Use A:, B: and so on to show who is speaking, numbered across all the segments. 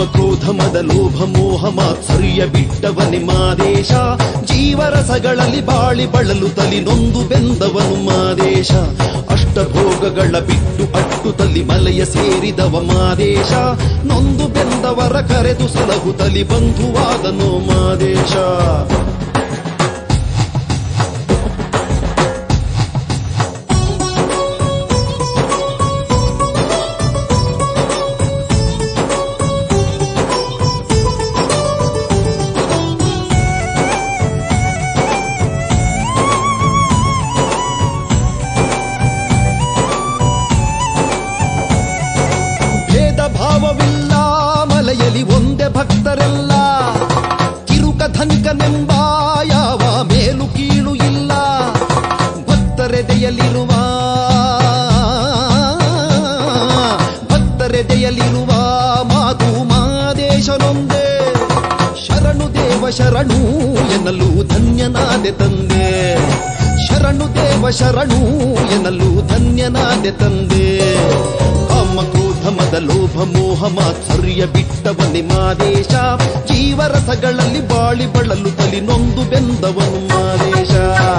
A: ಕ್ರೋಧ ಮದ ಲೋಭ ಮೋಹ ಮಾತ್ಸರ್ಯ ಬಿಟ್ಟವನೆ ಮಾದೇಶ ಜೀವರಸಗಳಲ್ಲಿ ಬಾಳಿ ಬಳಲು ತಲಿ ನೊಂದು ಬೆಂದವನು ಮಾದೇಶ ಅಷ್ಟಭೋಗಗಳ ಬಿಟ್ಟು ಅಟ್ಟು ತಲಿ ಮಲೆಯ ಸೇರಿದವ ಮಾದೇಶ ನೊಂದು ಬೆಂದವರ ಕರೆದು ಸಲಹು ತಲಿ ಬಂಧುವಾದನು ಮಾದೇಶ ಭೇದ ಭಾವವಿಲ್ಲ ಮಲೆಯಲಿ ಒಂದೇ ಭಕ್ತರೆಲ್ಲ ಕಿರುಕ ಧನಿಕನೆಂಬ ಯಾವ ಮೇಲು ಕೀಳು ಇಲ್ಲ ಭಕ್ತರೆದೆಯಲ್ಲಿರುವ ಭಕ್ತರೆದೆಯಲ್ಲಿರುವ ಮಾತು ಮಾದೇಶನೊಂದೇ ಶರಣು ದೇವ ಶರಣು ಎನ್ನಲು ಧನ್ಯನಾದೆ ತಂದೆ ಶರಣು ದೇವ ಶರಣು ಎನ್ನಲು ಧನ್ಯನಾದೆ ತಂದೆ ಕಾಮ ಕ್ರೋಧ ಮದ ಲೋಭ ಮೋಹ ಮಾತ್ಸರ್ಯ ಬಿಟ್ಟವನೆ ಮಾದೇಶ ಜೀವರಸಗಳಲ್ಲಿ ಬಾಳಿ ಬಳಲು ತಲಿ ನೊಂದು ಬೆಂದವನು ಮಾದೇಶ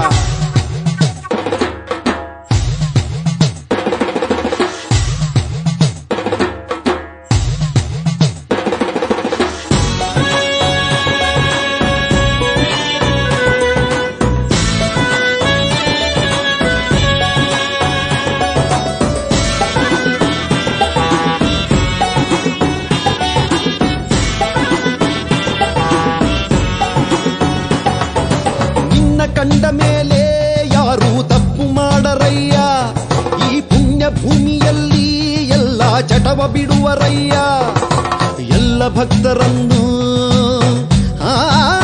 A: ನಿನ್ನ ಕಂಡ ಮೇಲೆ ಯಾರು ತಪ್ಪು ಮಾಡರಯ್ಯ ಈ ಪುಣ್ಯ ಭೂಮಿಯಲ್ಲಿ ಎಲ್ಲ ಚಟವ ಬಿಡುವರಯ್ಯ ಎಲ್ಲ ಭಕ್ತರನ್ನು ಆ,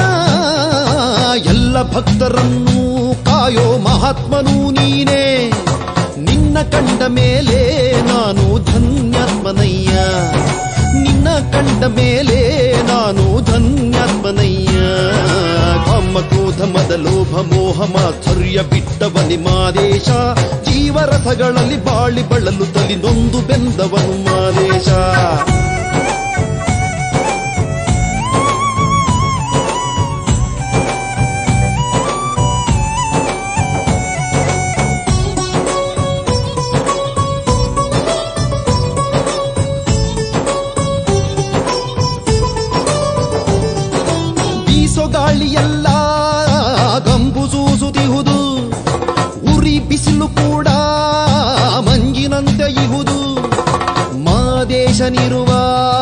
A: ಎಲ್ಲ ಭಕ್ತರನ್ನು ಕಾಯೋ ಮಹಾತ್ಮನು ನೀನೇ ನಿನ್ನ ಕಂಡ ಮೇಲೆ ನಾನು ಧನ್ಯಾತ್ಮನಯ್ಯ ನಿನ್ನ ಕಂಡ ಮೇಲೆ ನಾನು ಧನ್ಯಾತ್ಮನಯ್ಯ ಕಾಮ ಕ್ರೋಧ ಮದ ಲೋಭ ಮೋಹ ಮಾತ್ಸರ್ಯ ಬಿಟ್ಟವನಿ ಮಾದೇಶ ಜೀವರಸಗಳಲ್ಲಿ ಬಾಳಿ ಬಳಲು ತಲಿ ನೊಂದು ಬೆಂದವನು ಮಾದೇಶ ಬೀಸೋ ಗಾಳಿಯೆಲ್ಲ ಗಂಬು ಸೂಸುತ್ತಿಹುದು ಉರಿ ಬಿಸಿಲು ಕೂಡ ಮಂಜಿನಂತೆ ಇಹುದು ಮಾದೇಶನಿರುವ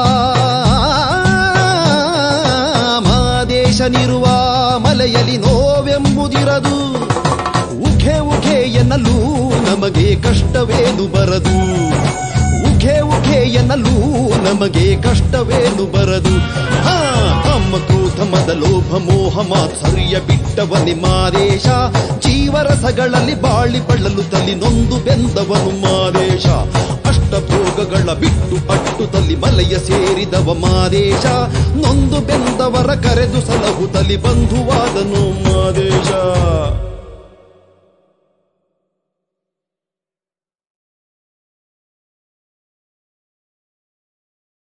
A: ಮಾದೇಶನಿರುವ ಮಲೆಯಲ್ಲಿ ನೋವೆಂಬುದಿರದು ಉಘೆ ಉಘೆ ಎನ್ನಲು ನಮಗೆ ಕಷ್ಟವೇನು ಬರದು ಉಘೆ ಉಘೆ ಎನ್ನಲು ನಮಗೆ ಕಷ್ಟವೇನು ಬರದು ಹಾ ತಮ್ಮ ಕ್ರೋಧ ಮದ ಲೋಭ ಮೋಹ ಮಾತ್ಸರ್ಯ ಬಿಟ್ಟವನಿ ಮಾದೇಶ ಜೀವರಸಗಳಲ್ಲಿ ಬಾಳಿ ಬಳಲು ತಲಿ ನೊಂದು ಬೆಂದವನು ಮಾದೇಶ ಅಷ್ಟಭೋಗಗಳ ಬಿಟ್ಟು ಅಟ್ಟು ತಲಿ ಮಲೆಯ ಸೇರಿದವ ಮಾದೇಶ ನೊಂದು ಬೆಂದವರ ಕರೆದು ಸಲಹು ತಲಿ ಬಂಧುವಾದನು ಮಾದೇಶ